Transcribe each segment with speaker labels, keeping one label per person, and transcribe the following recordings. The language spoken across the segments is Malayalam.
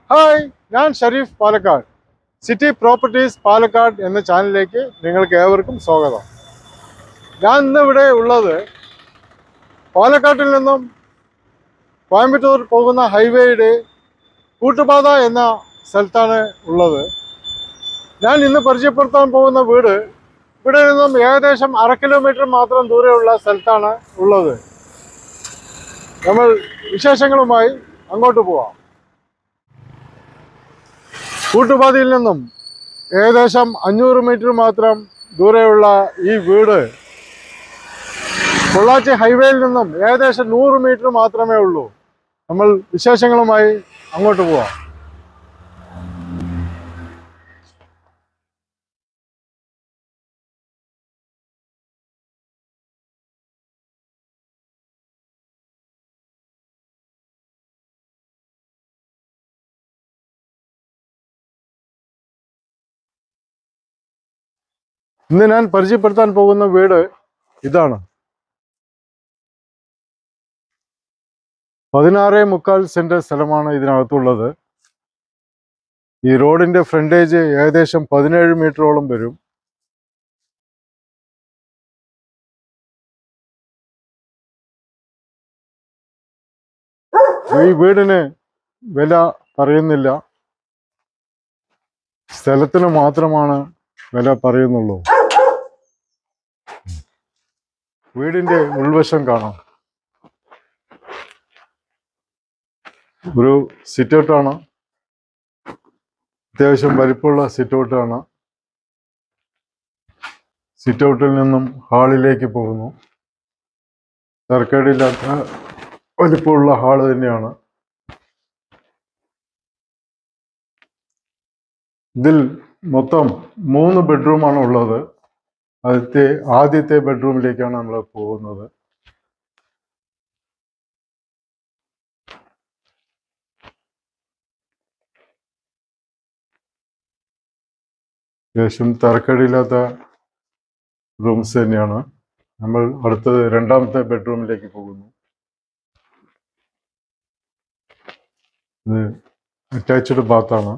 Speaker 1: ഹായ് ഞാൻ ഷരീഫ് പാലക്കാട് സിറ്റി പ്രോപ്പർട്ടീസ് പാലക്കാട് എന്ന ചാനലിലേക്ക് നിങ്ങൾക്ക് ഏവർക്കും സ്വാഗതം ഞാൻ ഇന്നിവിടെ ഉള്ളത് പാലക്കാട്ടിൽ നിന്നും കോയമ്പത്തൂർ പോകുന്ന ഹൈവേയുടെ കൂട്ടുപാത എന്ന സ്ഥലത്താണ് ഉള്ളത് ഞാൻ ഇന്ന് പരിചയപ്പെടുത്താൻ പോകുന്ന വീട് ഇവിടെ നിന്നും ഏകദേശം അര കിലോമീറ്റർ മാത്രം ദൂരെയുള്ള സ്ഥലത്താണ് ഉള്ളത് നമ്മൾ വിശേഷങ്ങളുമായി അങ്ങോട്ട് പോവാം കൂട്ടുപാതയിൽ നിന്നും ഏകദേശം അഞ്ഞൂറ് മീറ്റർ മാത്രം ദൂരെയുള്ള ഈ വീട് പൊള്ളാച്ചി ഹൈവേയിൽ നിന്നും ഏകദേശം നൂറ് മീറ്റർ മാത്രമേ ഉള്ളൂ നമ്മൾ വിശേഷങ്ങളുമായി അങ്ങോട്ട് പോവാം ഇന്ന് ഞാൻ പരിചയപ്പെടുത്താൻ പോകുന്ന വീട് ഇതാണ് പതിനാറ് മുക്കാൽ സെന്റ് സ്ഥലമാണ് ഇതിനകത്തുള്ളത് ഈ റോഡിന്റെ ഫ്രണ്ടേജ് ഏകദേശം പതിനേഴ് മീറ്ററോളം വരും ഈ വീടിന് വില പറയുന്നില്ല സ്ഥലത്തിന് മാത്രമാണ് വില പറയുന്നുള്ളൂ വീടിന്റെ ഉൾവശം കാണാം ഒരു സിറ്റൗട്ടാണ് അത്യാവശ്യം വലിപ്പമുള്ള സിറ്റൗട്ടാണ് സിറ്റൗട്ടിൽ നിന്നും ഹാളിലേക്ക് പോകുന്നു തർക്കേടില്ലാത്ത വലിപ്പമുള്ള ഹാള് തന്നെയാണ് ഇതിൽ മൊത്തം മൂന്ന് ബെഡ്റൂമാണ് ഉള്ളത് ആദ്യത്തെ ആദ്യത്തെ ബെഡ്റൂമിലേക്കാണ് നമ്മൾ പോകുന്നത് അത്യാവശ്യം തറക്കടിയില്ലാത്ത റൂംസ് തന്നെയാണ് നമ്മൾ അടുത്തത് രണ്ടാമത്തെ ബെഡ്റൂമിലേക്ക് പോകുന്നു ഇത് അറ്റാച്ച്ഡ് ബാത്താണ്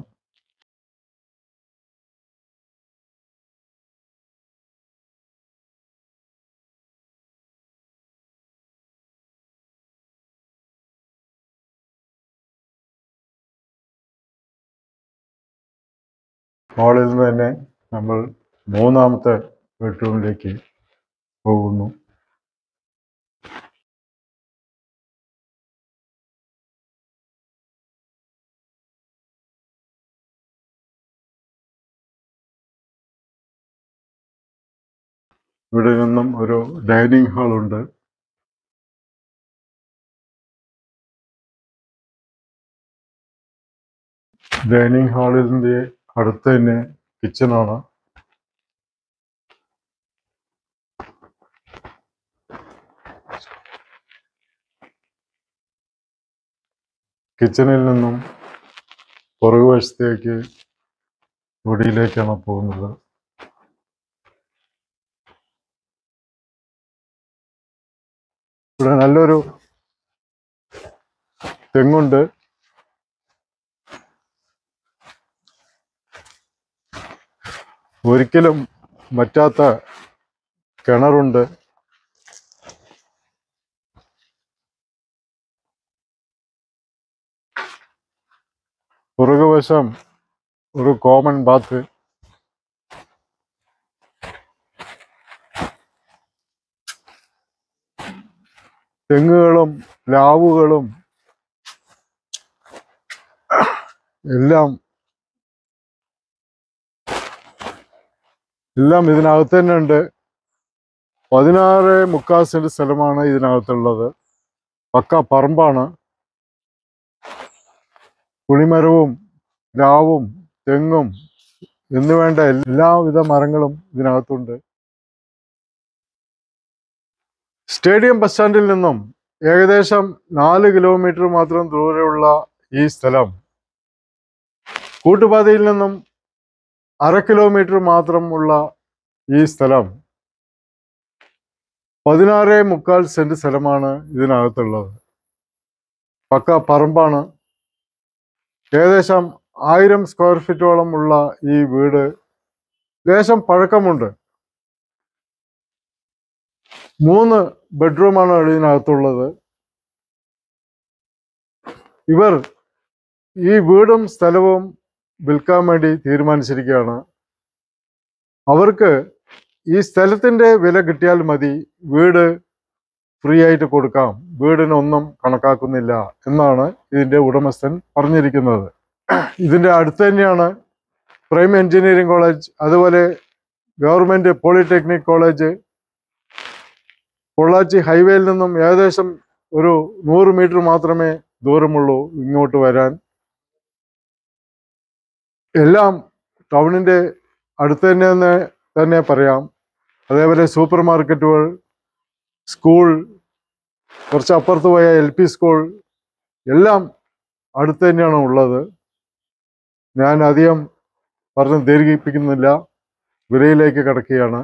Speaker 1: ഹാളിൽ നിന്ന് തന്നെ നമ്മൾ മൂന്നാമത്തെ ബെഡ്റൂമിലേക്ക് പോകുന്നു ഇവിടെ നിന്നും ഒരു ഡൈനിങ് ഹാൾ ഉണ്ട് ഡൈനിങ് ഹാളിന്റെ അടുത്ത് തന്നെ കിച്ചണാണ് കിച്ചണിൽ നിന്നും പുറകുവശത്തേക്ക് മുടിയിലേക്കാണ് പോകുന്നത് ഇവിടെ നല്ലൊരു തെങ്ങുണ്ട് ഒരിക്കലും വറ്റാത്ത കിണറുണ്ട് പുറകുവശം ഒരു കോമൺ ബാത്ത് തെങ്ങുകളും പ്ലാവുകളും എല്ലാം എല്ലാം ഇതിനകത്ത് തന്നെ ഉണ്ട് പതിനാറ് മുക്കാൽ സെന്റ് സ്ഥലമാണ് ഇതിനകത്തുള്ളത് പക്ക പറമ്പാണ് പുളിമരവും രാവും തെങ്ങും എന്ന് വേണ്ട എല്ലാവിധ മരങ്ങളും ഇതിനകത്തുണ്ട് സ്റ്റേഡിയം ബസ് സ്റ്റാൻഡിൽ നിന്നും ഏകദേശം നാല് കിലോമീറ്റർ മാത്രം ദൂരെയുള്ള ഈ സ്ഥലം കൂട്ടുപാതയിൽ നിന്നും അര കിലോമീറ്റർ മാത്രമുള്ള ഈ സ്ഥലം പതിനാറ് മുക്കാൽ സെന്റ് സ്ഥലമാണ് ഇതിനകത്തുള്ളത് പക്ക പറമ്പാണ് ഏകദേശം ആയിരം സ്ക്വയർ ഫീറ്റോളം ഉള്ള ഈ വീട് ലേശം പഴക്കമുണ്ട് മൂന്ന് ബെഡ്റൂമാണ് ഇതിനകത്തുള്ളത് ഇവർ ഈ വീടും സ്ഥലവും വിൽക്കാൻ വേണ്ടി തീരുമാനിച്ചിരിക്കുകയാണ് അവർക്ക് ഈ സ്ഥലത്തിന്റെ വില കിട്ടിയാൽ മതി വീട് ഫ്രീ ആയിട്ട് കൊടുക്കാം വീടിനൊന്നും കണക്കാക്കുന്നില്ല എന്നാണ് ഇതിന്റെ ഉടമസ്ഥൻ പറഞ്ഞിരിക്കുന്നത് ഇതിന്റെ അടുത്ത് തന്നെയാണ് പ്രൈം എഞ്ചിനീയറിംഗ് കോളേജ് അതുപോലെ ഗവൺമെന്റ് പോളിടെക്നിക് കോളേജ് പൊള്ളാച്ചി ഹൈവേയിൽ നിന്നും ഏകദേശം ഒരു നൂറ് മീറ്റർ മാത്രമേ ദൂരമുള്ളൂ ഇങ്ങോട്ട് വരാൻ എല്ലാം ടൗണിന്റെ അടുത്ത് തന്നെ എന്ന് തന്നെ പറയാം അതേപോലെ സൂപ്പർ മാർക്കറ്റുകൾ സ്കൂൾ കുറച്ച് അപ്പുറത്ത് പോയ എൽ പി സ്കൂൾ എല്ലാം അടുത്ത് തന്നെയാണ് ഉള്ളത് ഞാൻ അധികം പറഞ്ഞ് ദീർഘിപ്പിക്കുന്നില്ല വിലയിലേക്ക് കിടക്കുകയാണ്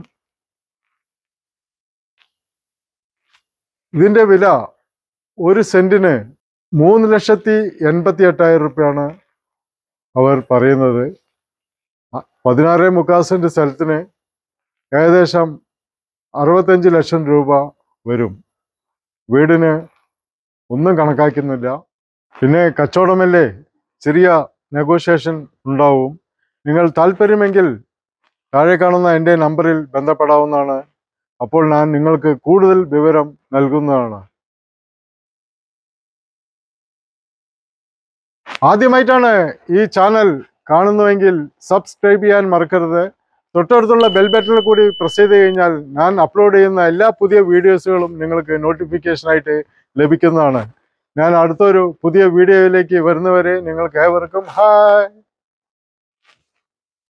Speaker 1: ഇതിന്റെ വില ഒരു സെന്റിന് മൂന്ന് ലക്ഷത്തി എൺപത്തി എട്ടായിരം റുപ്യാണ് അവർ പറയുന്നത് അ- പതിനാറേ മുക്കാൽ സെന്റ് സ്ഥലത്തിന് ഏകദേശം അറുപത്തഞ്ച് ലക്ഷം രൂപ വരും വീടിന് ഒന്നും കണക്കാക്കുന്നില്ല പിന്നെ കച്ചവടമല്ലേ ചെറിയ നെഗോഷിയേഷൻ ഉണ്ടാവും നിങ്ങൾ താല്പര്യമെങ്കിൽ താഴെ കാണുന്ന എൻ്റെ നമ്പറിൽ ബന്ധപ്പെടാവുന്നതാണ് അപ്പോൾ ഞാൻ നിങ്ങൾക്ക് കൂടുതൽ വിവരം നൽകുന്നതാണ് ആദ്യമായിട്ടാണ് ഈ ചാനൽ കാണുന്നുവെങ്കിൽ സബ്സ്ക്രൈബ് ചെയ്യാൻ മറക്കരുത് തൊട്ടടുത്തുള്ള ബെൽ ബട്ടണിൽ കൂടി പ്രസ് ചെയ്ത് കഴിഞ്ഞാൽ ഞാൻ അപ്ലോഡ് ചെയ്യുന്ന എല്ലാ പുതിയ വീഡിയോസുകളും നിങ്ങൾക്ക് നോട്ടിഫിക്കേഷനായിട്ട് ലഭിക്കുന്നതാണ് ഞാൻ അടുത്തൊരു പുതിയ വീഡിയോയിലേക്ക് വരുന്നവരെ നിങ്ങൾക്ക് ഏവർക്കും ഹായ്